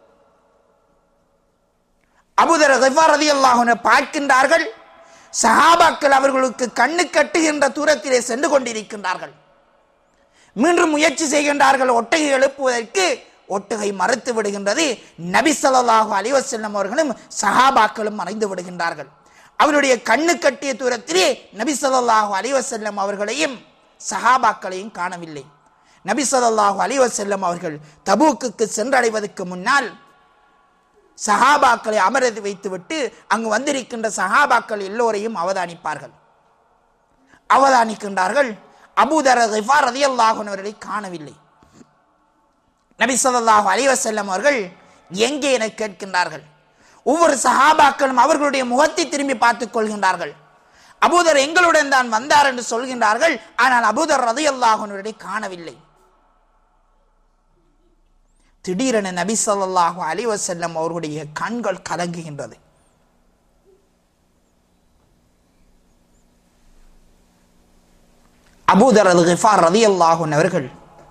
அபுதர் கிஃபார் ரலியல்லாஹு அன்ஹு பார்க்கின்றார்கள் சஹாபாக்கள் அவர்களுக்கு கண்ணு கட்டுகின்ற தூரத்திலே சென்று கொண்டிருக்கின்றார்கள் மீண்டும் முயற்சி செய்கின்றார்கள் ஒட்டகை எழுப்புவதற்கு ஒட்டகை மறுத்து விடுகின்றது நபி ஸல்லல்லாஹு அலைஹி வஸல்லம் அவர்களும் சஹாபாக்களும் மறைந்து விடுகின்றார்கள் அவருடைய கண்ணு கட்டிய தூரத்திலே நபி ஸல்லல்லாஹு அலைஹி வஸல்லம் அவர்களையும் சஹாபாக்களையும் காணவில்லை நபி ஸல்லல்லாஹு அலைஹி வஸல்லம் அவர்கள் தபூக்குக்கு சென்றடைவதற்கு முன்னால் சஹாபாக்களை அமரது வைத்துவிட்டு அங்கு வந்திருக்கின்ற சஹாபாக்கள் எல்லோரையும் அவதானிப்பார்கள் அவதானிக்கின்றார்கள் அபூதர் கிஃபார் ரலியல்லாஹு அன்ஹு அவர்களை காணவில்லை நபி ஸல்லல்லாஹு அலைஹி வஸல்லம் அவர்கள் எங்கே என கேட்கின்றார்கள் ஒவ்வொரு சஹாபாக்களும் அவர்களுடைய முகத்தை திரும்பி பார்த்துக் கொள்கின்றார்கள் அபூதர் எங்களுடன் தான் வந்தார் என்று சொல்கின்றார்கள் ஆனால் அபூதர் ரலியல்லாஹு அன்ஹு அவர்களை காணவில்லை திடீரென நபி ஸல்லல்லாஹு அலைஹி வஸல்லம் அவர்களுடைய கண்கள் கலங்குகின்றது அபூதர் அல் கிஃபார் ரலியல்லாஹு அன்ஹு அவர்கள்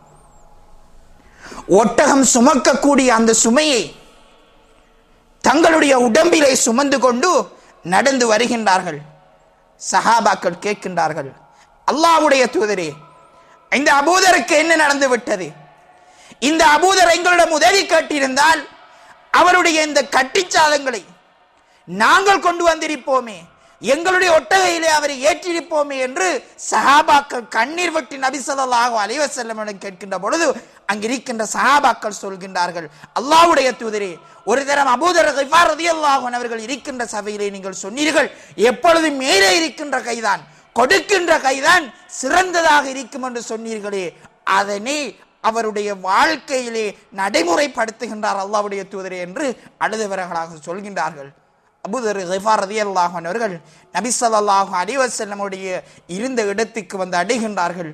ஒட்டகம் சுமக்கக்கூடிய அந்த சுமையை தங்களுடைய உடம்பிலே சுமந்து கொண்டு நடந்து வருகின்றார்கள் சஹாபாக்கள் கேட்கின்றார்கள் அல்லாஹ்வுடைய தூதரே இந்த அபூதருக்கு என்ன நடந்து விட்டது இந்த அபூதர் எங்களிடம் உதவி கேட்டிருந்தால் அவருடைய இந்த கட்டிச்சாதங்களை நாங்கள் கொண்டு வந்திருப்போமே எங்களுடைய ஒட்டகையிலே அவரை ஏற்றிருப்போமே என்று சஹாபாக்கள் கண்ணீர் விட்டு நபி ஸல்லல்லாஹு அலைஹி வஸல்லம் கேட்கின்ற பொழுது அங்கிருக்கின்ற சஹாபாக்கள் சொல்கின்றார்கள் அல்லாஹ்வுடைய தூதரே ஒரு தரம் அபூதர் கிஃபார் ரலியல்லாஹு அன்ஹு அவர்கள் இருக்கின்ற சபையிலே நீங்கள் சொன்னீர்கள் எப்பொழுதும் மேலே இருக்கின்ற கைதான் கொடுக்கின்ற கைதான் சிறந்ததாக இருக்கும் என்று சொன்னீர்களே அதனை அவருடைய வாழ்க்கையிலே நடைமுறைப்படுத்துகின்றார் அல்லாஹ்வுடைய தூதரே என்று அழுதவர்களாக சொல்கின்றார்கள் அபூதர் கிஃபார் ரலியல்லாஹு அன்ஹு அவர்கள் நபி ஸல்லல்லாஹு அலைஹி வஸல்லமுடைய இருந்த இடத்துக்கு வந்து அடைகின்றார்கள்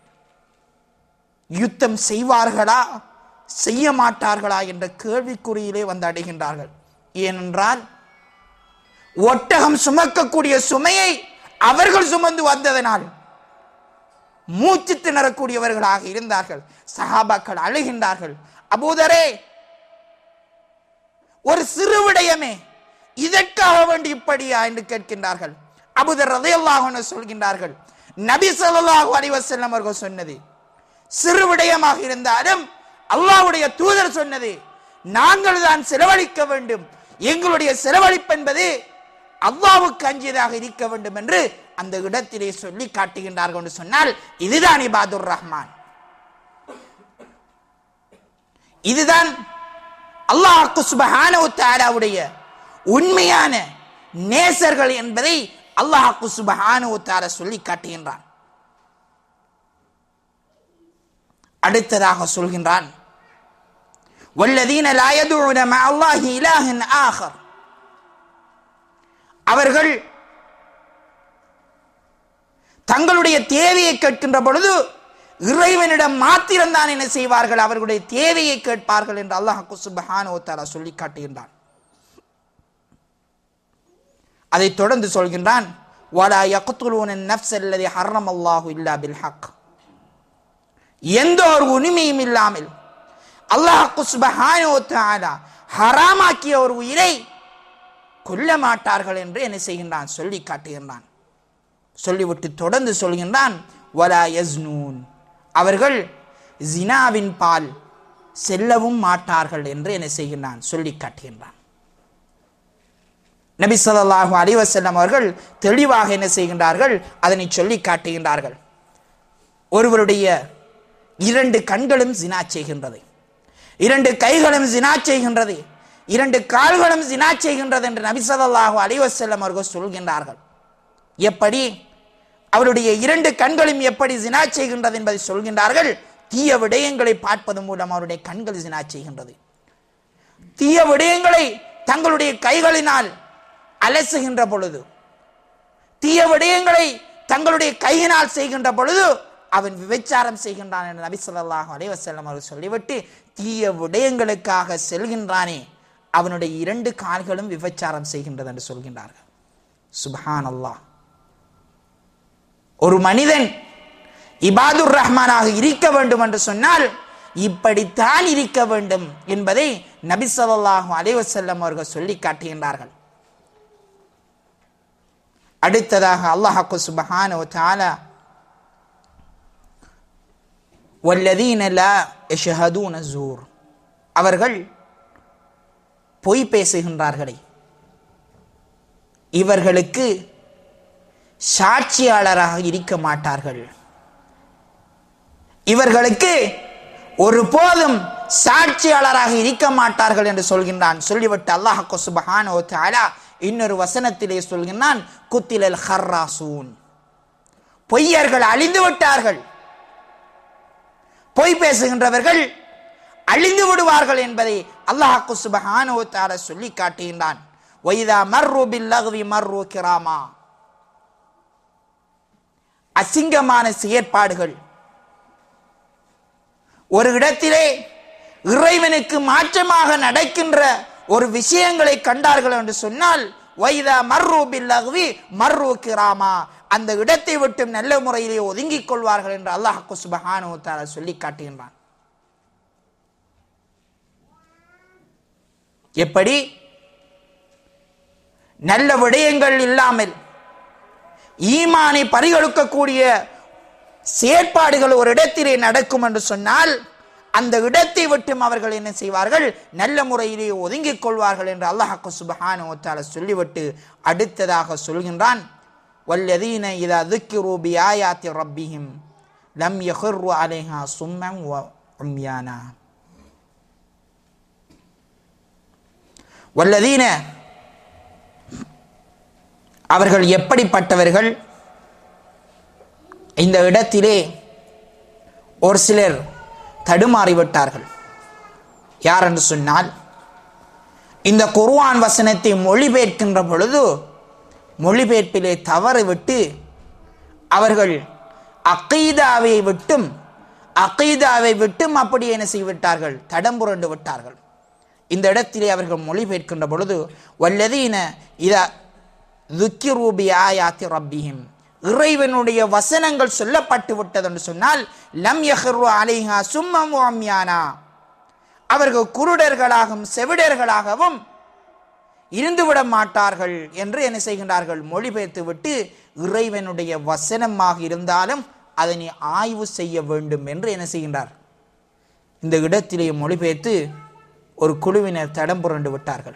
யுத்தம் செய்வார்களா செய்ய மாட்டார்களா என்ற கேள்விக்குறியிலே வந்து அடைகின்றார்கள் ஏனென்றால் ஒட்டகம் சுமக்கக்கூடிய சுமையை அவர்கள் சுமந்து வந்ததனால் மூச்சு திணறக்கூடியவர்களாக இருந்தார்கள் சஹாபாக்கள் அழுகின்றார்கள் அபூதரே ஒரு சிறு விடயமே இதற்காக வேண்டி இப்படியா என்று கேட்கின்றார்கள் அபூதர் ரலியல்லாஹு அன்ஹு சொல்கின்றார்கள் நபி ஸல்லல்லாஹு அலைஹி வஸல்லம் அவர்கள் சொன்னது சிறு விடயமாக இருந்தாலும் அல்லாஹ்வுடைய தூதர் சொன்னது நாங்கள் தான் செலவழிக்க வேண்டும் எங்களுடைய செலவழிப்பு என்பது அல்லாஹ்வுக்கு அஞ்சியதாக இருக்க வேண்டும் என்று அந்த இடத்திலே சொல்லி காட்டுகின்றார்கள் என்று சொன்னால் இதுதான் இபாதுர் ரஹ்மான் இதுதான் அல்லாஹ் சுபஹானஹு தஆலாவுடைய உண்மையான நேசர்கள் என்பதை அல்லாஹ் சுபஹானஹு தஆலா சொல்லி காட்டுகின்றான் அடுத்ததாக சொல்கின்றான் والذين لا يدعون مع الله إلها آخر அவர்கள் தங்களுடைய தேவையை கேட்கின்ற பொழுது இறைவனிடம் மாத்திரம்தான் என்ன செய்வார்கள் அவர்களுடைய தேவையை கேட்பார்கள் என்று அல்லாஹ் சுபஹானஹு தஆலா சொல்லி காட்டுகின்றான் அதை தொடர்ந்து சொல்கின்றான் வலா யக்துலூன النفس الذي حرم الله الا بالحق எந்த ஒரு உரிமையும் இல்லாமல் அல்லாஹ் சுபஹானஹு தஆலா ஹராமாக்கிய ஒரு உயிரை கொல்ல மாட்டார்கள் என்று என்ன செய்கின்றான் சொல்லி காட்டுகின்றான் சொல்லிவிட்டு தொடர்ந்து சொல்கின்றான் வலா யஸ்னூன் அவர்கள் ஜினாவின் பால் செல்லவும் மாட்டார்கள் என்று என்ன செய்கின்றான் சொல்லி காட்டுகின்றான் நபி ஸல்லல்லாஹு அலைஹி வஸல்லம் அவர்கள் தெளிவாக என்ன செய்கின்றார்கள் அதனை சொல்லி காட்டுகின்றார்கள் ஒருவருடைய இரண்டு கண்களும் ஜினா செய்கின்றது இரண்டு கைகளும் ஜினா செய்கின்றது இரண்டு கால்களும் ஜினா செய்கின்றது என்று நபி ஸல்லல்லாஹு அலைஹி வஸல்லம் அவர்கள் சொல்கின்றார்கள் எப்படி அவருடைய இரண்டு கண்களும் எப்படி ஜினா செய்கின்றது என்பதை சொல்கின்றார்கள் தீய விடயங்களை பார்ப்பதன் மூலம் அவருடைய கண்கள் ஜினா செய்கின்றது தீய விடயங்களை தங்களுடைய கைகளினால் அலசுகின்ற பொழுது தீய விடயங்களை தங்களுடைய கையினால் செய்கின்ற பொழுது அவன் விபச்சாரம் செய்கின்றான் என்று நபி ஸல்லல்லாஹு அலைஹி வஸல்லம் அவர்கள் சொல்லிவிட்டு தீய விடயங்களுக்காக செல்கின்றானே அவனுடைய இரண்டு கால்களும் விபச்சாரம் செய்கின்றது என்று சொல்கின்றார்கள் சுபஹான் அல்லாஹ் ஒரு மனிதன் இபாதுர் ரஹ்மானாக இருக்க வேண்டும் என்று சொன்னால் இப்படித்தான் இருக்க வேண்டும் என்பதை நபி ஸல்லல்லாஹு அலைஹி வஸல்லம் அவர்கள் சொல்லி காட்டுகின்றார்கள் அடுத்ததாக அல்லாஹ் சுபஹானஹு வ தஆலா வல்லதீன லா யஷ்ஹதூன ஸூர் அவர்கள் பொய் பேசுகின்றார்களே இவர்களுக்கு சாட்சியாளராக இருக்க மாட்டார்கள் இவர்களுக்கு ஒருபோதும் சாட்சியாளராக இருக்க மாட்டார்கள் என்று சொல்கின்றான் சொல்லிவிட்டு அல்லாஹ் சுபஹானஹு வ தஆலா இன்னொரு வசனத்திலே சொல்கின்றான் குத்திலல் ஹர்ராசூன் பொய்யர்கள் அழிந்து விட்டார்கள் பொய் பேசுகின்றவர்கள் அழிந்து விடுவார்கள் என்பதை அல்லாஹ் சுபஹானஹு வ தஆலா சொல்லி காட்டுகின்றான் வைதா மர்ரு பில்லஹ்வி மர்ரு கிராமா அசிங்கமான செயற்பாடுகள் ஒரு இடத்திலே இறைவனுக்கு மாற்றமாக நடக்கின்ற ஒரு விஷயங்களை கண்டார்கள் என்று சொன்னால் வைதா மர்ரு பில்லஹ்வி மர்ரு கிராமா அந்த இடத்தை விட்டு நல்ல முறையிலே ஒதுங்கிக் கொள்வார்கள் என்று அல்லாஹ் சுபஹானஹு வ தஆலா சொல்லி காட்டுகின்றான் எப்படி நல்ல விடயங்கள் இல்லாமல் ஈமானை பறிகொடுக்கக்கூடிய செயற்பாடுகள் ஒரு இடத்திலே நடக்கும் என்று சொன்னால் அந்த இடத்தை விட்டும் அவர்கள் என்ன செய்வார்கள் நல்ல முறையிலே ஒதுங்கிக் கொள்வார்கள் என்று அல்லாஹ் சுபஹானு வத்தால சொல்லிவிட்டு அடுத்ததாக சொல்கின்றான் வல்லதீன இதா ذكروا بآيات ربهم لم يخروا عليها صما وعميانا வல்லதீன அவர்கள் எப்படிப்பட்டவர்கள் இந்த இடத்திலே ஒரு சிலர் தடுமாறிவிட்டார்கள் யார் என்று சொன்னால் இந்த குர்ஆன் வசனத்தை மொழிபெயர்க்கின்ற பொழுது மொழிபெயர்ப்பிலே தவறு விட்டு அவர்கள் அகீதாவை விட்டும் அகீதாவை விட்டும் அப்படி என்ன செய்துவிட்டார்கள் தடம்புரண்டு விட்டார்கள் இந்த இடத்திலே அவர்கள் மொழிபெயர்க்கின்ற பொழுது வல்லதீன இதா துக்கிரூபி ஆயாத்தி ரப்பிஹிம் இறைவனுடைய வசனங்கள் சொல்லப்பட்டு விட்டது என்று சொன்னால் லம் யஹ்ரு அலைஹா சும்மம் அம்யானா அவர்கள் குருடர்களாகவும் செவிடர்களாகவும் இருந்துவிட மாட்டார்கள் என்று என்ன செய்கின்றார்கள் மொழிபெயர்த்து விட்டு இறைவனுடைய வசனமாக இருந்தாலும் அதனை ஆய்வு செய்ய வேண்டும் என்று என்ன செய்கின்றார் இந்த இடத்திலே மொழிபெயர்த்து ஒரு குழுவினர் தடம் புரண்டு விட்டார்கள்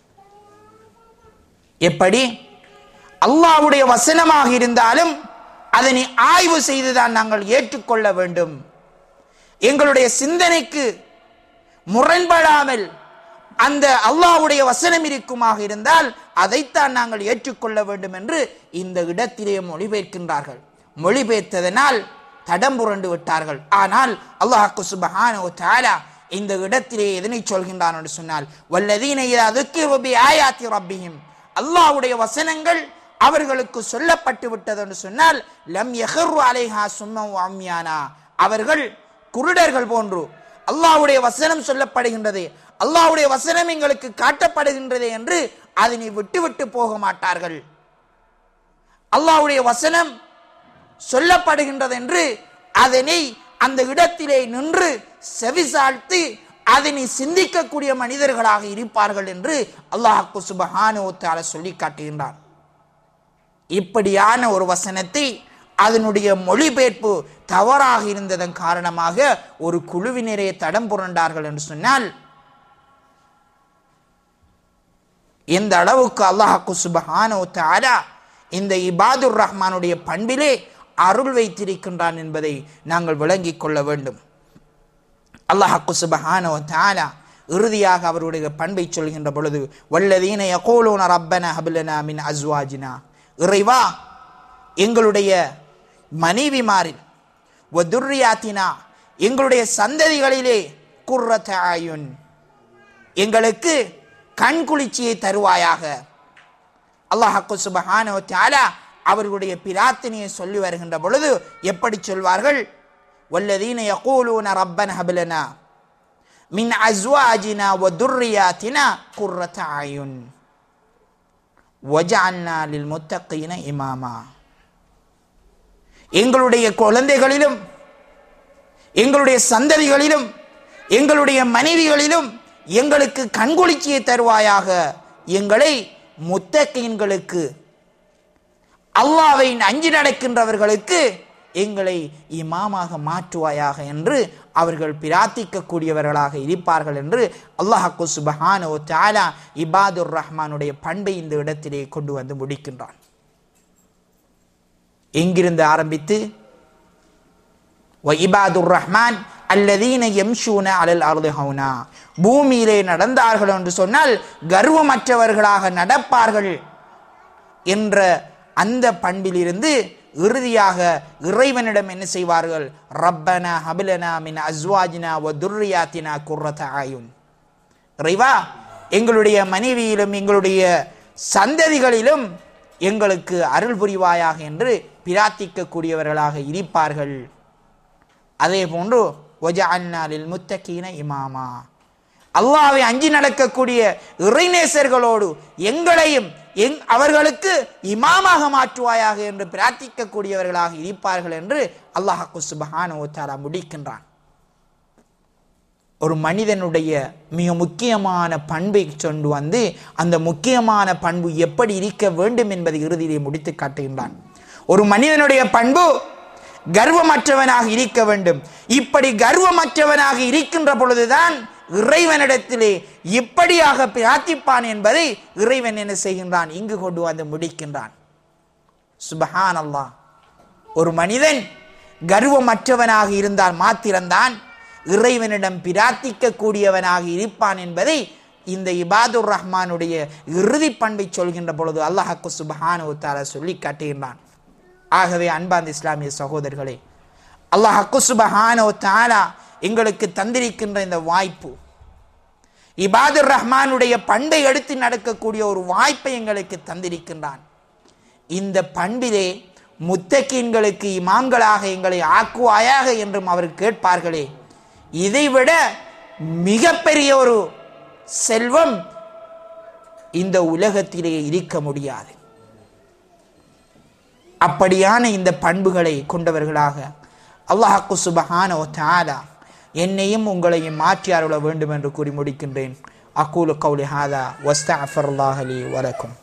எப்படி அல்லாஹ்வுடைய வசனமாக இருந்தாலும் அதனை ஆய்வு செய்துதான் நாங்கள் ஏற்றுக்கொள்ள வேண்டும் எங்களுடைய சிந்தனைக்கு முரண்படாமல் அந்த அல்லாஹ்வுடைய வசனம் இருக்குமாக இருந்தால் அதைத்தான் நாங்கள் ஏற்றுக்கொள்ள வேண்டும் என்று இந்த இடத்திலே மொழிபெயர்க்கின்றார்கள் மொழிபெயர்த்ததனால் தடம் புரண்டு விட்டார்கள் ஆனால் அல்லாஹ் சுபஹானஹு தஆலா இந்த இடத்திலே எதனை சொல்கின்றான் என்று சொன்னால் வல்லதீன இதா ذكروا بآيات ربهم அல்லாஹ்வுடைய வசனங்கள் அவர்களுக்கு சொல்லப்பட்டு விட்டது என்று சொன்னால் லம் யஹ்ரு அலைஹா சும்மம் அம்யானா அவர்கள் குருடர்கள் போன்று அல்லாஹ்வுடைய வசனம் சொல்லப்படுகின்றது அல்லாஹ்வுடைய வசனம் எங்களுக்கு காட்டப்படுகின்றது என்று அதனை விட்டு விட்டு போக மாட்டார்கள் அல்லாஹ்வுடைய வசனம் சொல்லப்படுகின்றது என்று அதனை அந்த இடத்திலே நின்று செவிசாழ்த்து அதனை சிந்திக்கக்கூடிய மனிதர்களாக இருப்பார்கள் என்று அல்லாஹ் சுபஹானு சொல்லி காட்டுகின்றார் இப்படியான ஒரு வசனத்தை அதனுடைய மொழிபெயர்ப்பு தவறாக இருந்ததன் காரணமாக ஒரு குழுவினரே தடம் புரண்டார்கள் என்று சொன்னால் எந்த அளவுக்கு அல்லாஹ் சுபஹானு தஆலா இந்த இபாதுர் ரஹ்மானுடைய பண்பிலே அருள் வைத்திருக்கின்றான் என்பதை நாங்கள் விளங்கிக் கொள்ள வேண்டும் அல்லாஹு சுபஹானோ தாலா இறுதியாக அவருடைய பண்பை சொல்கின்ற பொழுது வல்லதீன யகோலோன ரப்பன ஹபிலனா மின் அஸ்வாஜினா இறைவா எங்களுடைய மனைவிமாரில் வதுர்ரியாத்தினா எங்களுடைய சந்ததிகளிலே குர்ரத ஆயுன் எங்களுக்கு கண் குளிர்ச்சியை தருவாயாக அல்லாஹு சுபஹானோ தாலா அவர்களுடைய பிரார்த்தனையை சொல்லி வருகின்ற பொழுது எப்படி சொல்வார்கள் வல்லதீன யகூலூன ரப்பன ஹபிலனா மின் அஸ்வாஜினா வதுர்ரியாத்தினா குர்ரத ஆயுன் வஜஅல்னா லில் முத்தகீன இமாமா எங்களுடைய குழந்தைகளிலும் எங்களுடைய சந்ததிகளிலும் எங்களுடைய மனைவிகளிலும் எங்களுக்கு கண்குளிர்ச்சியை தருவாயாக எங்களை முத்தகீன்களுக்கு அல்லாவை அஞ்சி நடக்கின்றவர்களுக்கு எங்களை இமாமாக மாற்றுவாயாக என்று அவர்கள் பிரார்த்திக்கக்கூடியவர்களாக இருப்பார்கள் என்று அல்லாஹு சுபஹானோ தாலா இபாதுர் ரஹ்மானுடைய பண்பை இந்த இடத்திலே கொண்டு வந்து முடிக்கின்றான் எங்கிருந்து ஆரம்பித்து இபாதுர் ரஹ்மான் அல்லதீன எம்ஷூன அலல் அருது ஹவுனா பூமியிலே நடந்தார்கள் என்று சொன்னால் கர்வமற்றவர்களாக நடப்பார்கள் என்ற அந்த பண்பிலிருந்து இறுதியாக இறைவனிடம் என்ன செய்வார்கள் ரப்பனா ஹபிலனா மின் அஸ்வாஜினா வ துர்ரியாத்தினா குர்ரத ஆயுன் இறைவா எங்களுடைய மனைவியிலும் எங்களுடைய சந்ததிகளிலும் எங்களுக்கு அருள் புரிவாயாக என்று பிரார்த்திக்கக்கூடியவர்களாக இருப்பார்கள் அதே போன்று ஒஜஅன்னாலில் முத்தகீன இமாமா அல்லாவை அஞ்சி நடக்கக்கூடிய இறைநேசர்களோடு எங்களையும் எங் அவர்களுக்கு இமாமாக மாற்றுவாயாக என்று பிரார்த்திக்கக்கூடியவர்களாக இருப்பார்கள் என்று அல்லாஹு சுபஹான தாலா முடிக்கின்றான் ஒரு மனிதனுடைய மிக முக்கியமான பண்பை கொண்டு வந்து அந்த முக்கியமான பண்பு எப்படி இருக்க வேண்டும் என்பதை இறுதியிலே முடித்து காட்டுகின்றான் ஒரு மனிதனுடைய பண்பு கர்வமற்றவனாக இருக்க வேண்டும் இப்படி கர்வமற்றவனாக இருக்கின்ற பொழுதுதான் இறைவனிடத்திலே இப்படியாக பிரார்த்திப்பான் என்பதை இறைவன் என்ன செய்கின்றான் இங்கு கொண்டு வந்து முடிக்கின்றான் சுபஹான் அல்லாஹ் ஒரு மனிதன் கர்வமற்றவனாக இருந்தால் மாத்திரம்தான் இறைவனிடம் பிரார்த்திக்க கூடியவனாக இருப்பான் என்பதை இந்த இபாதுர் ரஹ்மானுடைய இறுதி பண்பை சொல்கின்ற பொழுது அல்லாஹாக்கு சுபஹானு தாலா சொல்லி காட்டுகின்றான் ஆகவே அன்பாந்த இஸ்லாமிய சகோதரர்களே அல்லாஹாக்கு சுபஹானோ தாலா எங்களுக்கு தந்திருக்கின்ற இந்த வாய்ப்பு இபாதுர் ரஹ்மானுடைய பண்பை எடுத்து நடக்கக்கூடிய ஒரு வாய்ப்பை எங்களுக்கு தந்திருக்கின்றான் இந்த பண்பிலே முத்தக்கீன்களுக்கு இமாம்களாக எங்களை ஆக்குவாயாக என்றும் அவர் கேட்பார்களே இதைவிட மிகப்பெரிய ஒரு செல்வம் இந்த உலகத்திலே இருக்க முடியாது அப்படியான இந்த பண்புகளை கொண்டவர்களாக அல்லாஹாக்கு சுபஹான தாலா என்னையும் உங்களையும் மாற்றி அருள வேண்டும் என்று கூறி முடிக்கின்றேன் அக்கூலு கவுலி ஹாதா வஸ்தா அஃபர்லாஹலி வலக்கும்